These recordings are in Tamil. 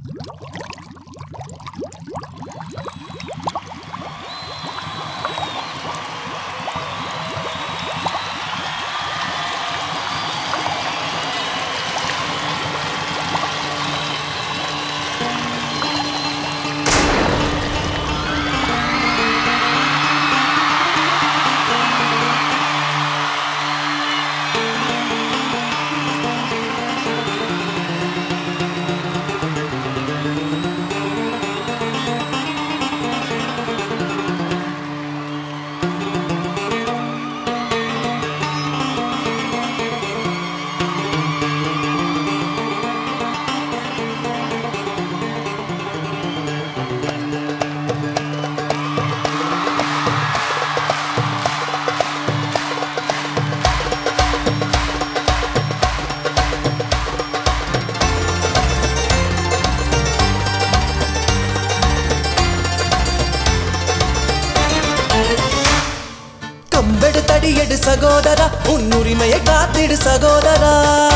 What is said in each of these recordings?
கம்பெடு தடியெடு சகோதரா உன் உரிமையை காத்திடு சகோதரா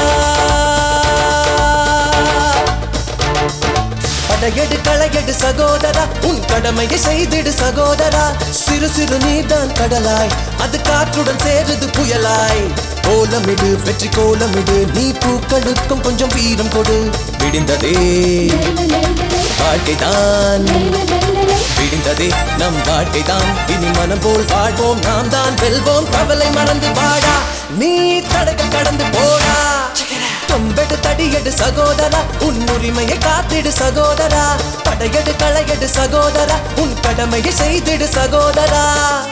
படையெடு களையெடு சகோதரா உன் கடமையை செய்திடு சகோதரா சிறு சிறு நீர்தான் கடலாய் அது காற்றுடன் சேருது புயலாய் கோலமிடு வெற்றி கோலமிடு நீ பூக்களுக்கும் கொஞ்சம் வீரம் கொடு விடிந்ததே வாழ்க்கைதான் விடிந்ததே நம் வாழ்க்கைதான் இனி மனம் போல் வாழ்வோம் நாம் தான் வெல்வோம் கவலை மறந்து வாடா நீ தடைகள் கடந்து போடா தொம்பெடு தடியெடு சகோதரா உன் உரிமையை காத்திடு சகோதரா படையெடு களையெடு சகோதரா உன் கடமையை செய்திடு சகோதரா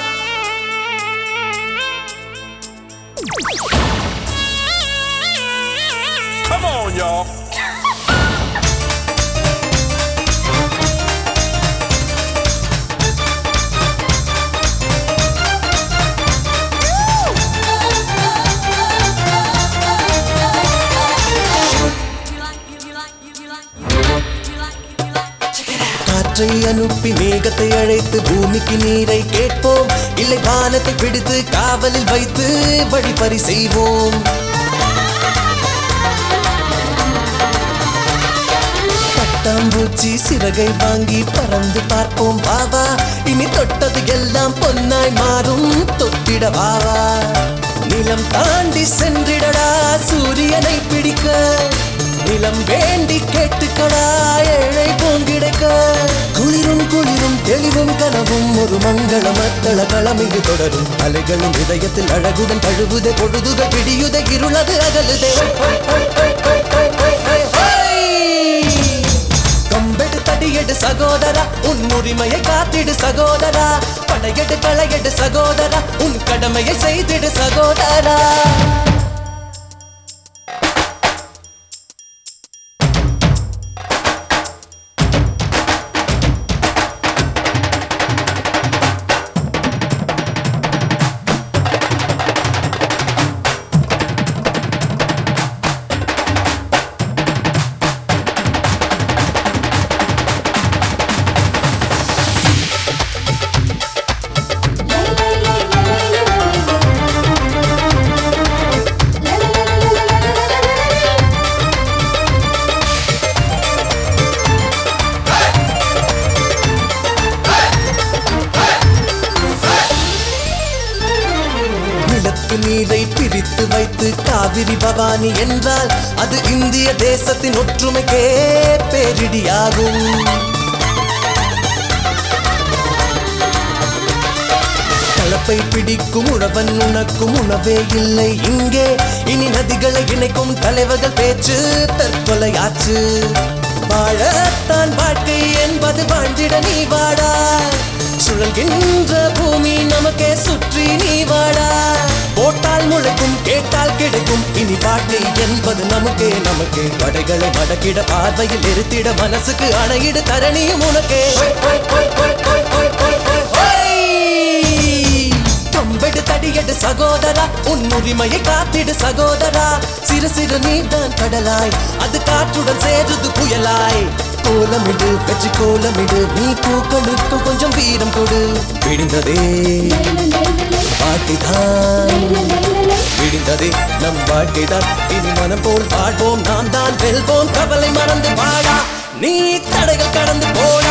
Come on, y'all. காற்றை அனுப்பி மேகத்தை அழைத்து பூமிக்கு நீரை கேட்போம் இல்லை வானத்தை பிடித்து காவலில் வைத்து வழிபறி செய்வோம் பட்டாம்பூச்சி சிறகை வாங்கி பறந்து பார்ப்போம் வாவா இனி தொட்டது எல்லாம் பொன்னாய் மாறும் தொட்டிட வாவா நிலம் தாண்டி சென்றிடடா சூரியனை பிடிக்க நிலம் வேண்டி கேட்டுக்கடா ஏழை பூங்கிடைக்க குளிரும் குளிரும் தெளிவும் கனவும் ஒரு மங்கள மத்தள களமிகு தொடரும் அலைகளும் இதயத்தில் அழகுடன் தழுவுதே பொழுதுகள் பிடியுதே இருளது அகலுதே கம்பெடு தடியெடு சகோதரா உன் உரிமையை காத்திடு சகோதரா படையெடு களையெடு சகோதரா உன் கடமையை செய்திடு சகோதரா நிலத்து நீரை பிரித்து வைத்து காவிரி பவானி என்றால் அது இந்திய தேசத்தின் ஒற்றுமைக்கே பேரிடியாகும் கலப்பை பிடிக்கும் உழவன் உனக்கும் உணவே இல்லை இங்கே இனி நதிகளை இணைக்கும் தலைவர்கள் பேச்சு தற்கொலையாச்சு வாழத்தான் வாழ்க்கை என்பது வாழ்ந்திட நீ வாடா சுழல்கின்ற பூமி நமக்கே சுற்றி நீ வாடா போட்டால் முளைக்கும் கேட்டால் கிடைக்கும் இனி வாழ்க்கை என்பது நமக்கே நமக்கே படைகளை மடக்கிட பார்வையில் நிறுத்திட மனசுக்கு அணையிட தரணியும் உனக்கே கம்பெடு தடியடு சகோதரா உன் உரிமையை காத்திடு சகோதரா சிறு சிறு நீர்தான் கடலாய் அது காற்றுடன் சேருது புயலாய் கோலமிடு வெற்றி கோலமிடு நீ பூக்களுக்கும் கொஞ்சம் வீரம் கொடு விடிந்ததே வாழ்க்கைதான் விடிந்ததே நம் வாழ்க்கைதான் இனி மனம் போல் வாழ்வோம் நாம் தான் வெல்வோம் கவலை மறந்து வாழா நீ தடைகள் கடந்து போட